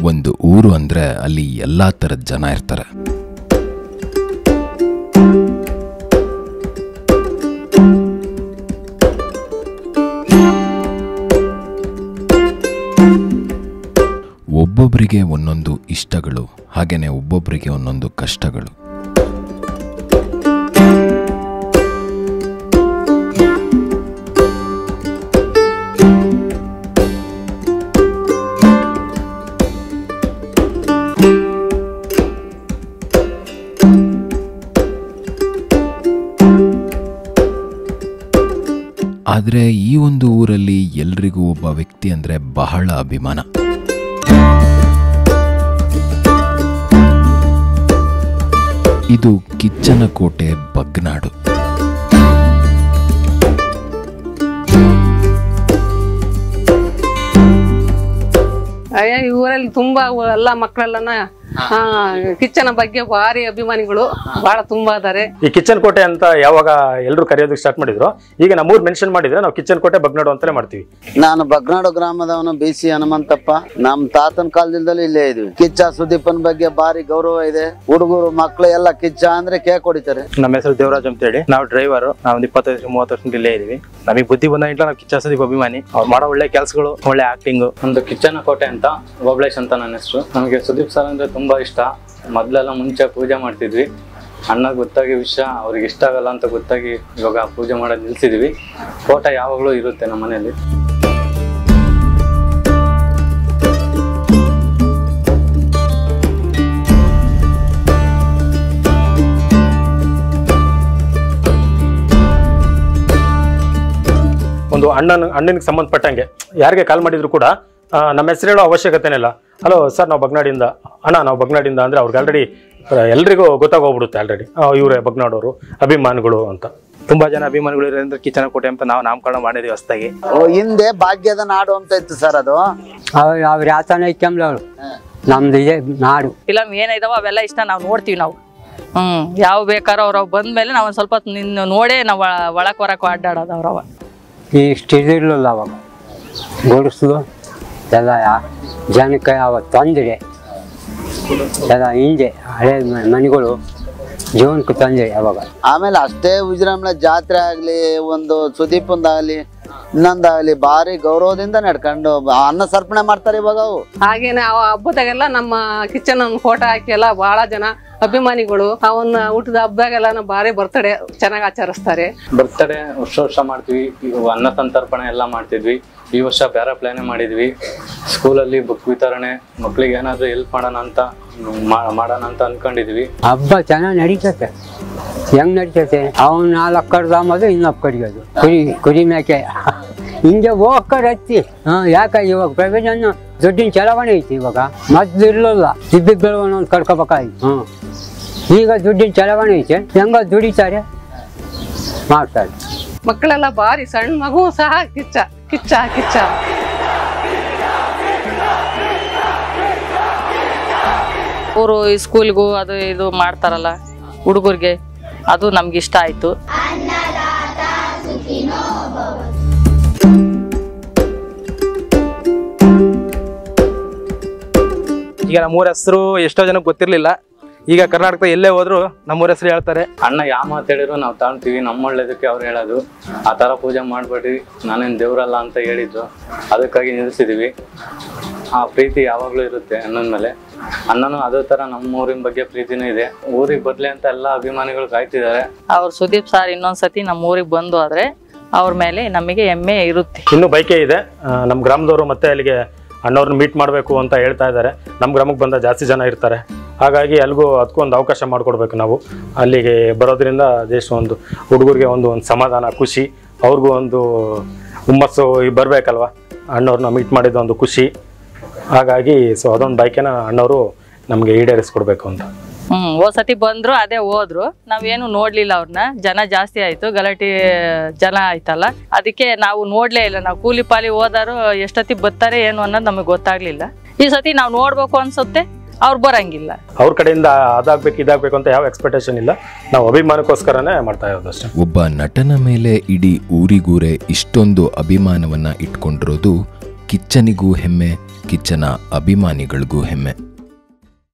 ಒಂದು ಊರು ಅಂದ್ರೆ ಅಲ್ಲಿ ಎಲ್ಲಾ ಥರದ ಜನ ಇರ್ತಾರೆ ಒಬ್ಬೊಬ್ಬರಿಗೆ ಒಂದೊಂದು ಇಷ್ಟಗಳು ಹಾಗೇನೆ ಒಬ್ಬೊಬ್ಬರಿಗೆ ಒಂದೊಂದು ಕಷ್ಟಗಳು ಆದರೆ ಈ ಒಂದು ಊರಲ್ಲಿ ಎಲ್ರಿಗೂ ಒಬ್ಬ ವ್ಯಕ್ತಿ ಅಂದರೆ ಬಹಳ ಅಭಿಮಾನ ಇದು ಕಿಚ್ಚನ ಕೋಟೆ ಬಗ್ನಾಡು ಅಯ್ಯ ಈ ಊರಲ್ಲಿ ತುಂಬಾ ಊ- ಎಲ್ಲ ಮಕ್ಕಳೆಲ್ಲನ ಆ, ಕಿಚ್ಚನ ಬಗ್ಗೆ ಭಾರಿ ಅಭಿಮಾನಿಗಳು ಬಹಳ ತುಂಬಾ ಅದಾರೆ ಈ ಕಿಚನ್ ಕೋಟೆ ಅಂತ ಯಾವಾಗ ಎಲ್ಲರೂ ಕರೆಯೋದಕ್ಕೆ ಸ್ಟಾರ್ಟ್ ಮಾಡಿದ್ರು ಈಗ ನಮ್ಮೂರು ಮೆನ್ಷನ್ ಮಾಡಿದ್ರೆ ನಾವು ಕಿಚನ್ ಕೋಟೆ ಬಗ್ನಾಡು ಅಂತಲೇ ಮಾಡ್ತೀವಿ ನಾನು ಬಗ್ನಾಡು ಗ್ರಾಮದವನು ಬಿ ಸಿ ಹನುಮಂತಪ್ಪ ನಮ್ ತಾತನ ಕಾಲದಿಂದಲೂ ಇಲ್ಲೇ ಇದ್ವಿ ಕಿಚ್ಚ ಸುದೀಪನ್ ಬಗ್ಗೆ ಭಾರಿ ಗೌರವ ಇದೆ ಹುಡುಗರು ಮಕ್ಕಳು ಎಲ್ಲ ಕಿಚ್ಚ ಅಂದ್ರೆ ಕೇಕ್ ಹೊಡಿತಾರೆ ನಮ್ಮ ಹೆಸರು ದೇವರಾಜ್ ಅಂತ ಹೇಳಿ ನಾವು ಡ್ರೈವರ್ ನಾವು ಒಂದು ಇಪ್ಪತ್ತೈದು ಮೂವತ್ತು ವರ್ಷದಿಂದ ಇಲ್ಲೇ ಇದೀವಿ ನಮಗೆ ಬುದ್ಧಿ ಬಂದಾಗಿಂದ ನಾವು ಕಿಚ್ಚ ಸುದೀಪ್ ಅಭಿಮಾನಿ ಅವ್ರು ಮಾಡೋ ಒಳ್ಳೆ ಕೆಲಸಗಳು ಒಳ್ಳೆ ಆಕ್ಟಿಂಗ್ ಒಂದು ಕಿಚ್ಚನ ಕೋಟೆ ಅಂತ ಗೋಬ್ಲೇಶ್ ಅಂತ ನನ್ನ ಹೆಸರು ನಮಗೆ ಸುದೀಪ್ ಸರ್ ಅಂದ್ರೆ ತುಂಬಾ ಇಷ್ಟ ಮೊದಲೆಲ್ಲ ಮುಂಚೆ ಪೂಜೆ ಮಾಡ್ತಿದ್ವಿ ಅಣ್ಣ ಗೊತ್ತಾಗಿ ವಿಷಯ ಅವ್ರಿಗೆ ಇಷ್ಟ ಆಗಲ್ಲ ಅಂತ ಗೊತ್ತಾಗಿ ಇವಾಗ ಪೂಜೆ ಮಾಡೋದು ನಿಲ್ಸಿದೀವಿ ಫೋಟೋ ಯಾವಾಗಲೂ ಇರುತ್ತೆ ನಮ್ಮ ಮನೆಯಲ್ಲಿ ಒಂದು ಅಣ್ಣನ ಅಣ್ಣನಿಗೆ ಸಂಬಂಧಪಟ್ಟಂಗೆ ಯಾರಿಗೆ ಕಾಲ್ ಮಾಡಿದ್ರು ಕೂಡ ಆ, ನಮ್ಮ ಹೆಸರು ಹೇಳೋ ಅವಶ್ಯಕತೆನೇ ಇಲ್ಲ ಹಲೋ ಸರ್ ನಾವು ಬಗ್ನಾಡಿಂದ ಅಣ್ಣ ನಾವು ಬಗ್ನಾಡಿಂದ ಅಂದ್ರೆ ಅವ್ರಿಗೆ ಆಲ್ರೆಡಿ ಎಲ್ರಿಗೂ ಗೊತ್ತಾಗೋಗ್ಬಿಡುತ್ತೆ ಆಲ್ರೆಡಿ ಇವರೇ ಬಗ್ನಾಡೋರು ಅಭಿಮಾನಿಗಳು ಅಂತ ತುಂಬಾ ಜನ ಅಭಿಮಾನಿಗಳು ಇರೋದ್ರಿಂದ ಕಿಚ್ಚನ ಕೋಟೆ ಅಂತ ನಾವು ನಾಮಕರಣ ಮಾಡಿದ್ವಿ ಹೊಸದಾಗಿ ಓ, ಹಿಂದೆ ಭಾಗ್ಯದ ನಾಡು ಅಂತ ಇತ್ತು ಸರ್ ಅದು ಅವ್ರು ಅವ್ರ ಯಾತನ ಇಕ್ಕಂಬ್ಲವ್ರು ನಮ್ದು ಇದೆ ನಾಡು ಫಿಲಮ್ ಏನಿದಾವ ಅವೆಲ್ಲ ಇಷ್ಟ ನಾವು ನೋಡ್ತೀವಿ ನಾವು ಹ್ಮ್ ಯಾವ ಬೇಕಾರೋ ಅವ್ರವ್ ಬಂದ್ಮೇಲೆ ನಾವು ಒಂದ್ ಸ್ವಲ್ಪ ನಿನ್ನ ನೋಡೇ ನಾವು ಒಳಕ್ ಹೊರಕ್ ಅಡ್ಡಾಡೋದು ಅವ್ರವ ಇಷ್ಟು ಇದಿರಲಿಲ್ಲ ಅವಾಗ ಗುಡಿಸ್ಲು ಎಲ್ಲ ಯಾ- ಜನಕ್ಕೆ ಅವತ್ತು ತೊಂದರೆ ಎಲ್ಲ ಹಿಂದೆ ಹಳೆ ಮ- ಮನೆಗಳು ಜೀವನಕ್ಕೆ ತೊಂದರೆ ಅವಾಗ ಆಮೇಲೆ ಅಷ್ಟೇ ವಿಜೃಂಭಣೆ ಜಾತ್ರೆ ಆಗ್ಲಿ ಒಂದು ಸುದೀಪಂದಾಗ್ಲಿ ಇನ್ನೊಂದಾಗ್ಲಿ ಭಾರಿ ಗೌರವದಿಂದ ನಡ್ಕೊಂಡು ಅನ್ನ ಸರ್ಪಣೆ ಮಾಡ್ತಾರೆ ಇವಾಗ ಅವು ಹಾಗೇನೆ ಆ ಹಬ್ಬದಾಗೆಲ್ಲ ನಮ್ಮ ಕಿಚ್ಚನ ಫೋಟೋ ಹಾಕಿ ಎಲ್ಲ ಬಹಳ ಜನ ಅಭಿಮಾನಿಗಳು ಅವನ್ನ ಊಟದ ಹಬ್ಬದಾಗೆಲ್ಲ ಭಾರಿ ಬರ್ತಡೆ ಚೆನ್ನಾಗಿ ಆಚರಿಸ್ತಾರೆ ಬರ್ತಡೇ ವರ್ಷ ವರ್ಷ ಮಾಡ್ತೀವಿ ಈಗ ಅನ್ನ ಸಂತರ್ಪಣೆ ಎಲ್ಲ ಮಾಡ್ತಿದ್ವಿ ಈ ವರ್ಷ ಬೇರೆ ಪ್ಲಾನೇ ಮಾಡಿದ್ವಿ ಸ್ಕೂಲಲ್ಲಿ ಬುಕ್ ವಿತರಣೆ ಮಕ್ಳಿಗೆ ಏನಾದರೂ ಹೆಲ್ಪ್ ಮಾಡೋಣ ಅಂತ ಮಾ- ಮಾಡೋಣ ಅಂತ ಅನ್ಕೊಂಡಿದ್ವಿ ಹಬ್ಬ ಚೆನ್ನಾಗಿ ನಡೀತತೆ ಹೆಂಗ್ ನಡೀತತೆ ಅವ್ನು ನಾಲ್ಕು ಕಡ್ದು ಅಂಬೋದು ಇನ್ನೊಬ್ಬ ಕಡಿಯೋದು ಕುರಿ ಕುರಿ ಮೇಕೆ ಹಿಂಗೆ ಹೋಗ್ಕರ್ ಹತ್ತಿ ಹಾ ಯಾಕೆ ಇವಾಗ ಪ್ರೈವೇಟ್ ದುಡ್ಡಿನ ಚಲಾವಣೆ ಐತಿ ಇವಾಗ ಮೊದ್ಲು ಇರ್ಲಿಲ್ಲ ದಿಬ್ಬಿಗಳು ಒಂದೊಂದು ಕಡ್ಕೋಬೇಕಾಯ್ತು ಹ್ಞೂ ಈಗ ದುಡ್ಡಿನ ಚಲಾವಣೆ ಐತೆ ಹೆಂಗ ದುಡಿತಾರೆ ಮಾಡ್ತಾರೆ ಮಕ್ಕಳೆಲ್ಲ ಭಾರಿ ಸಣ್ಣ ಮಗು ಸಹ ಕಿಚ್ಚ ಕಿಚ್ಚ ಕಿಚ್ಚ ಅವರು ಈ ಸ್ಕೂಲ್ಗೂ ಅದು ಇದು ಮಾಡ್ತಾರಲ್ಲ ಹುಡುಗರಿಗೆ ಅದು ನಮ್ಗೆ ಇಷ್ಟ ಆಯ್ತು ಈಗ ನಮ್ಮೂರ ಹೆಸರು ಎಷ್ಟೋ ಜನಕ್ಕೆ ಗೊತ್ತಿರಲಿಲ್ಲ ಈಗ ಕರ್ನಾಟಕದ ಎಲ್ಲೇ ಹೋದ್ರು ನಮ್ಮೂರ ಹೆಸರು ಹೇಳ್ತಾರೆ ಅಣ್ಣ ಯಾವ ಮಾತು ಹೇಳಿದ್ರು ನಾವು ತಾಳ್ತೀವಿ ನಮ್ಮ ಒಳ್ಳೇದಕ್ಕೆ ಅವ್ರು ಹೇಳೋದು ಆ ಥರ ಪೂಜೆ ಮಾಡಬೇಡ್ರಿ ನಾನೇನು ದೇವ್ರಲ್ಲ ಅಂತ ಹೇಳಿದ್ರು ಅದಕ್ಕಾಗಿ ನಿಲ್ಲಿಸಿದೀವಿ ಆ ಪ್ರೀತಿ ಯಾವಾಗಲೂ ಇರುತ್ತೆ ಅಣ್ಣನ ಮೇಲೆ ಅಣ್ಣನೂ ಅದೇ ಥರ ನಮ್ಮ ಊರಿನ ಬಗ್ಗೆ ಪ್ರೀತಿನೂ ಇದೆ ಊರಿಗೆ ಬರಲಿ ಅಂತ ಎಲ್ಲ ಅಭಿಮಾನಿಗಳು ಕಾಯ್ತಿದ್ದಾರೆ ಅವ್ರು ಸುದೀಪ್ ಸರ್ ಇನ್ನೊಂದ್ಸತಿ ನಮ್ಮ ಊರಿಗೆ ಬಂದು ಆದ್ರೆ ಅವ್ರ ಮೇಲೆ ನಮಗೆ ಹೆಮ್ಮೆ ಇರುತ್ತೆ ಇನ್ನೂ ಬೈಕೇ ಇದೆ ಆ, ನಮ್ಮ ಗ್ರಾಮದವರು ಮತ್ತೆ ಅಲ್ಲಿಗೆ ಅಣ್ಣವ್ರನ್ನ ಮೀಟ್ ಮಾಡಬೇಕು ಅಂತ ಹೇಳ್ತಾ ಇದ್ದಾರೆ ನಮ್ಮ ಗ್ರಾಮಕ್ಕೆ ಬಂದ ಜಾಸ್ತಿ ಜನ ಇರ್ತಾರೆ ಹಾಗಾಗಿ ಅಲ್ಲಿಗೂ ಅದಕ್ಕೂ ಒಂದು ಅವಕಾಶ ಮಾಡಿಕೊಡ್ಬೇಕು ನಾವು ಅಲ್ಲಿಗೆ ಬರೋದ್ರಿಂದ ದೇಶ ಒಂದು ಹುಡುಗರಿಗೆ ಒಂದು ಒಂದು ಸಮಾಧಾನ ಖುಷಿ ಅವ್ರಿಗೂ ಒಂದು ಹುಮ್ಮಸ್ಸು ಬರಬೇಕಲ್ವ ಅಣ್ಣವ್ರನ್ನ ಮೀಟ್ ಮಾಡಿದ ಒಂದು ಖುಷಿ ಹಾಗಾಗಿ ಸೊ ಅದೊಂದು ಬೈಕೇನ ಅಣ್ಣವರು ನಮಗೆ ಈಡೇರಿಸ್ಕೊಡ್ಬೇಕು ಅಂತ ಹ್ಮ್ ಹೋದ್ ಸತಿ ಬಂದ್ರು ಅದೇ ಹೋದ್ರು ನಾವೇನು ನೋಡ್ಲಿಲ್ಲ ಅವ್ರನ್ನ ಜನ ಜಾಸ್ತಿ ಆಯ್ತು ಗಲಾಟೆ ಜನ ಆಯ್ತಲ್ಲ ಅದಕ್ಕೆ ನಾವು ನೋಡ್ಲೇ ಇಲ್ಲ ನಾವು ಕೂಲಿ ಪಾಲಿ ಹೋದಾರು ಎಷ್ಟೊತ್ತಿ ಬರ್ತಾರೆ ಏನು ಅನ್ನೋದು ನಮಗೆ ಗೊತ್ತಾಗ್ಲಿಲ್ಲ ಈ ಸತಿ ನಾವು ನೋಡ್ಬೇಕು ಅನ್ಸುತ್ತೆ ಅವ್ರು ಬರಂಗಿಲ್ಲ ಅವ್ರ ಕಡೆಯಿಂದ ಅದಾಗಬೇಕು ಇದಾಗಬೇಕು ಅಂತ ಯಾವ ಎಕ್ಸ್ಪೆಕ್ಟೇಷನ್ ಇಲ್ಲ ನಾವು ಅಭಿಮಾನಕ್ಕೋಸ್ಕರನೇ ಮಾಡ್ತಾ ಇರೋದು ಅಷ್ಟೇ ಒಬ್ಬ ನಟನ ಮೇಲೆ ಇಡೀ ಊರಿಗೂರೇ ಇಷ್ಟೊಂದು ಅಭಿಮಾನವನ್ನ ಇಟ್ಕೊಂಡಿರೋದು ಕಿಚ್ಚನಿಗೂ ಹೆಮ್ಮೆ ಕಿಚ್ಚನ ಅಭಿಮಾನಿಗಳಿಗೂ ಹೆಮ್ಮೆ